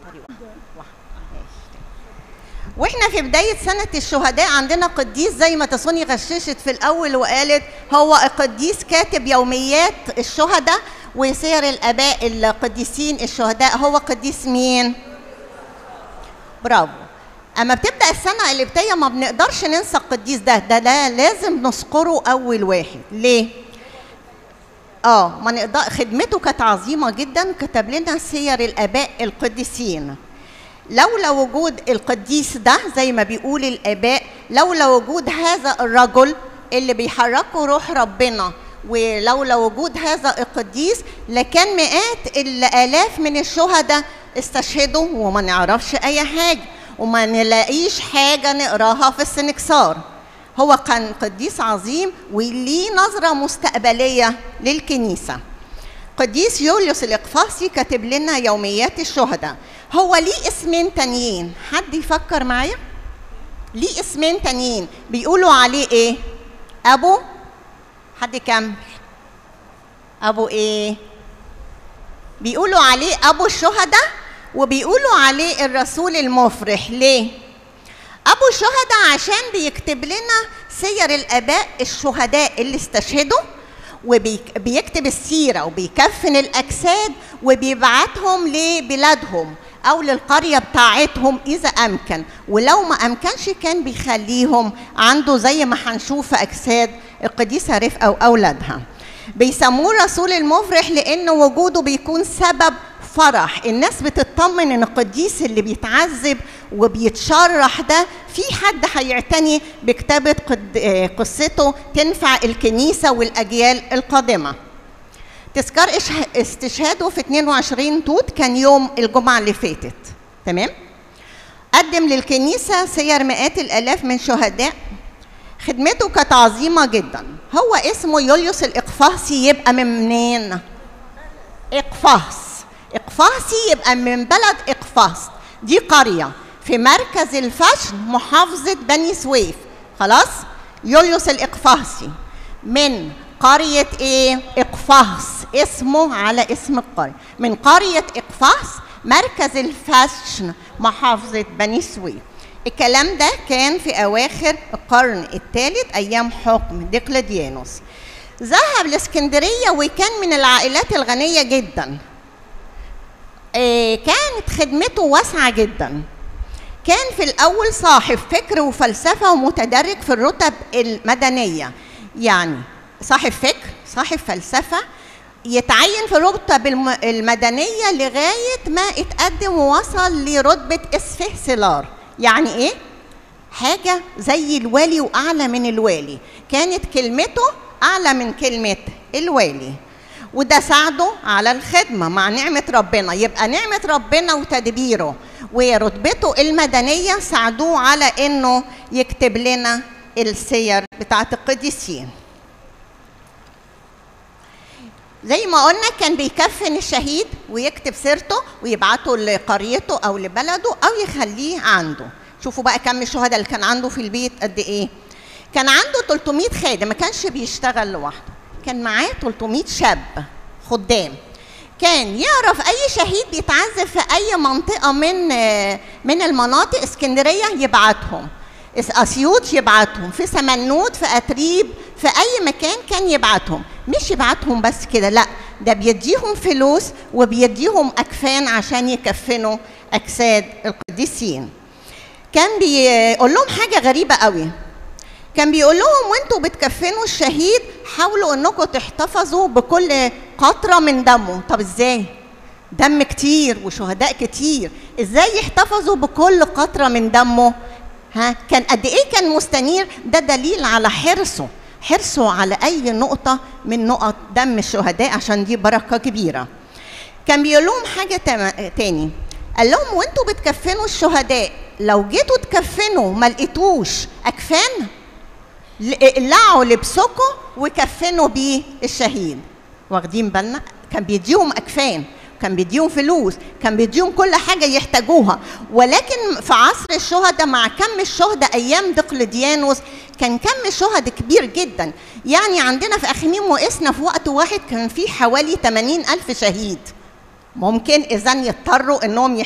واحنا في بداية سنة الشهداء عندنا قديس زي ما تصوني غششت في الأول وقالت هو قديس كاتب يوميات الشهداء وسير الآباء القديسين الشهداء هو قديس مين؟ برافو اما بتبدا السنه القبطيه ما بنقدرش ننسى القديس ده ده لا لازم نذكره اول واحد ليه اه ما نقدر خدمته كانت عظيمه جدا كتب لنا سير الاباء القديسين لولا وجود القديس ده زي ما بيقول الاباء لولا وجود هذا الرجل اللي بيحركه روح ربنا ولولا وجود هذا القديس لكان مئات الالاف من الشهداء استشهدوا وما نعرفش اي حاجه وما نلاقيش حاجه نقراها في السنكسار هو كان قديس عظيم وليه نظره مستقبليه للكنيسه قديس يوليوس الاقفاصي كاتب لنا يوميات الشهداء هو ليه اسمين تانيين حد يفكر معايا ليه اسمين تانيين بيقولوا عليه ايه ابو حد كمل ابو ايه بيقولوا عليه ابو الشهداء وبيقولوا عليه الرسول المفرح ليه ابو الشهداء عشان بيكتب لنا سير الاباء الشهداء اللي استشهدوا وبيكتب السيره وبيكفن الاجساد وبيبعتهم لبلادهم او للقريه بتاعتهم اذا امكن ولو ما امكنش كان بيخليهم عنده زي ما هنشوف في اجساد القديسه رفقه واولادها بيسموه الرسول المفرح لان وجوده بيكون سبب فرح الناس بتطمن ان القديس اللي بيتعذب وبيتشرح ده في حد هيعتني بكتابه قد... قصته تنفع الكنيسه والاجيال القادمه تذكار استشهاده في 22 توت كان يوم الجمعه اللي فاتت تمام قدم للكنيسه سير مئات الالاف من شهداء خدمته كانت عظيمه جدا هو اسمه يوليوس الاقفاصي يبقى من منين اقفاص اقفاصي يبقى من بلد اقفاص دي قريه في مركز الفشن محافظه بني سويف خلاص يوليوس الاقفاصي من قرية ايه؟ اقفاص اسمه على اسم القرية من قرية اقفاص مركز الفشن محافظة بني سويف الكلام ده كان في اواخر القرن الثالث ايام حكم ديقلديانوس ذهب لاسكندريه وكان من العائلات الغنيه جدا آه كانت خدمته واسعه جدا كان في الاول صاحب فكر وفلسفه ومتدرج في الرتب المدنيه يعني صاحب فكر صاحب فلسفه يتعين في الرتب المدنيه لغايه ما اتقدم ووصل لرتبه اسفهسلار يعني ايه حاجه زي الوالي واعلى من الوالي كانت كلمته اعلى من كلمه الوالي وده ساعده على الخدمه مع نعمه ربنا يبقى نعمه ربنا وتدبيره ورتبته المدنيه ساعدوه على انه يكتب لنا السير بتاعت القديسين زي ما قلنا كان بيكفن الشهيد ويكتب سيرته ويبعته لقريته او لبلده او يخليه عنده شوفوا بقى كم الشهداء اللي كان عنده في البيت قد ايه كان عنده 300 خادم ما كانش بيشتغل لوحده كان معاه 300 شاب خدام كان يعرف اي شهيد بيتعذب في اي منطقه من من المناطق اسكندريه يبعتهم اسيوط يبعتهم في سمنوت في اتريب في اي مكان كان يبعتهم مش يبعتهم بس كده لا ده بيديهم فلوس وبيديهم اكفان عشان يكفنوا اجساد القديسين كان بيقول لهم حاجه غريبه قوي كان بيقول لهم وانتوا بتكفنوا الشهيد حاولوا انكم تحتفظوا بكل قطره من دمه طب ازاي دم كتير وشهداء كتير ازاي يحتفظوا بكل قطره من دمه ها كان قد ايه كان مستنير ده دليل على حرصه حرصه على اي نقطه من نقط دم الشهداء عشان دي بركه كبيره كان بيقول لهم حاجه تاني قال لهم وانتوا بتكفنوا الشهداء لو جيتوا تكفنوا ما لقيتوش اكفان اقلعوا لبسكم وكفنوا بيه الشهيد واخدين بالنا كان بيديهم اكفان كان بيديهم فلوس كان بيديهم كل حاجه يحتاجوها ولكن في عصر الشهداء مع كم الشهداء ايام دقلديانوس كان كم الشهداء كبير جدا يعني عندنا في اخميم وقسنا في وقت واحد كان في حوالي 80 الف شهيد ممكن اذا يضطروا انهم